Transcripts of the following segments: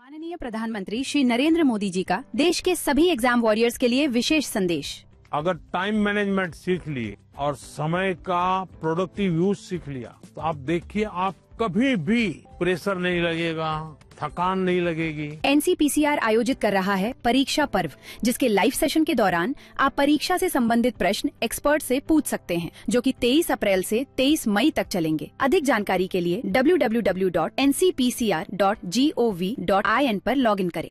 माननीय प्रधानमंत्री श्री नरेंद्र मोदी जी का देश के सभी एग्जाम वॉरियर्स के लिए विशेष संदेश अगर टाइम मैनेजमेंट सीख लिए और समय का प्रोडक्टिव यूज सीख लिया तो आप देखिए आप कभी भी प्रेशर नहीं लगेगा थकान नहीं लगेगी एनसीपीसीआर आयोजित कर रहा है परीक्षा पर्व जिसके लाइव सेशन के दौरान आप परीक्षा से संबंधित प्रश्न एक्सपर्ट से पूछ सकते हैं जो कि 23 अप्रैल से 23 मई तक चलेंगे अधिक जानकारी के लिए www.ncpcr.gov.in पर लॉगिन करें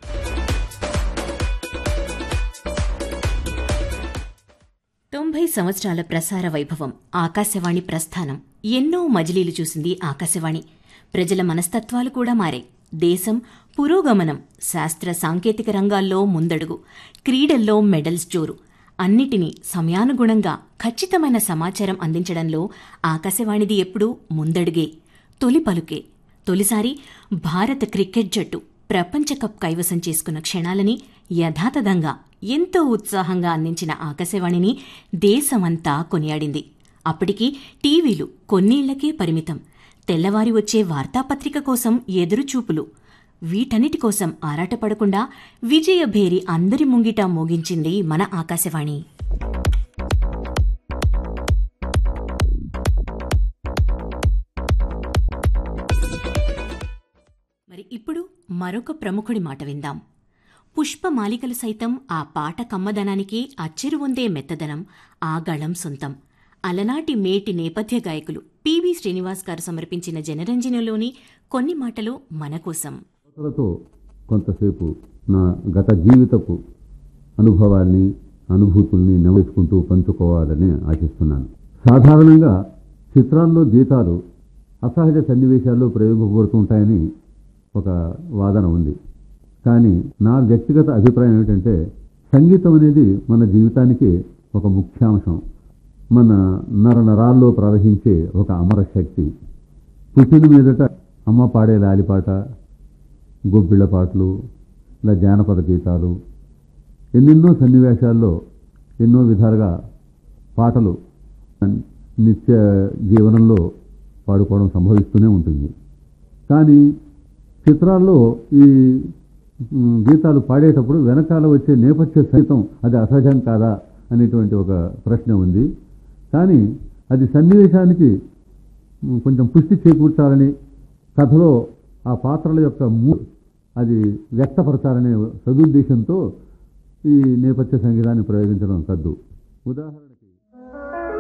తొంభై సంవత్సరాల ప్రసార వైభవం ఆకాశవాణి ప్రస్థానం ఎన్నో మజిలీలు చూసింది ఆకాశవాణి ప్రజల మనస్తత్వాలు కూడా మారాయి దేశం పురోగమనం శాస్త్ర సాంకేతిక రంగాల్లో ముందడుగు క్రీడల్లో మెడల్స్ జోరు అన్నిటినీ సమయానుగుణంగా ఖచ్చితమైన సమాచారం అందించడంలో ఆకాశవాణిది ఎప్పుడూ ముందడుగే తొలి పలుకే తొలిసారి భారత క్రికెట్ జట్టు ప్రపంచ కప్ కైవసం చేసుకున్న క్షణాలని యథాతథంగా ఎంతో ఉత్సాహంగా అందించిన ఆకాశవాణిని దేశమంతా కొనియాడింది అప్పటికి టీవీలు కొన్నేళ్లకే పరిమితం తెల్లవారి వచ్చే వార్తాపత్రిక కోసం ఎదురుచూపులు వీటన్నిటి కోసం ఆరాటపడకుండా విజయభేరి అందరి ముంగిట మోగించింది మన ఆకాశవాణి మరి ఇప్పుడు మరొక ప్రముఖుడి మాట విందాం పుష్పమాలికలు సైతం ఆ పాట కమ్మదనానికి అచ్చెరు ఉందే మెత్తదనం ఆ గళం సొంతం అలనాటి మేటి నేపథ్య గాయకులు పివి శ్రీనివాస్ గారు సమర్పించిన జనరంజనలోని కొన్ని మాటలు మన కోసం శ్రోతలతో కొంతసేపు నా గత జీవితపు అనుభవాల్ని అనుభూతుల్ని నెవరించుకుంటూ పంచుకోవాలని ఆశిస్తున్నాను సాధారణంగా చిత్రాల్లో గీతాలు అసహజ సన్నివేశాల్లో ప్రయోగింపబడుతుంటాయని ఒక వాదన ఉంది కానీ నా వ్యక్తిగత అభిప్రాయం ఏమిటంటే సంగీతం అనేది మన జీవితానికి ఒక ముఖ్యాంశం మన నర నరాల్లో ప్రవహించే ఒక అమర శక్తి పుట్టిన మీదట అమ్మ పాడే లాలిపాట గొబ్బిళ్ళ పాటలు ఇలా జానపద గీతాలు ఎన్నెన్నో సన్నివేశాల్లో ఎన్నో విధాలుగా పాటలు నిత్య జీవనంలో పాడుకోవడం సంభవిస్తూనే ఉంటుంది కానీ చిత్రాల్లో ఈ మ్, గీతాలు పాడేటప్పుడు వెనకాల వచ్చే నేపథ్య సహితం అది అసహజం కాదా అనేటువంటి ఒక ప్రశ్న ఉంది కానీ అది సన్నివేశానికి మ్, కొంచెం పుష్టి చేకూర్చాలని కథలో ఆ పాత్రల యొక్క మూ అది వ్యక్తపరచాలనే సదుద్దేశంతో ఈ నేపథ్య సంగీతాన్ని ప్రయోగించడం కద్దు ఉదాహరణ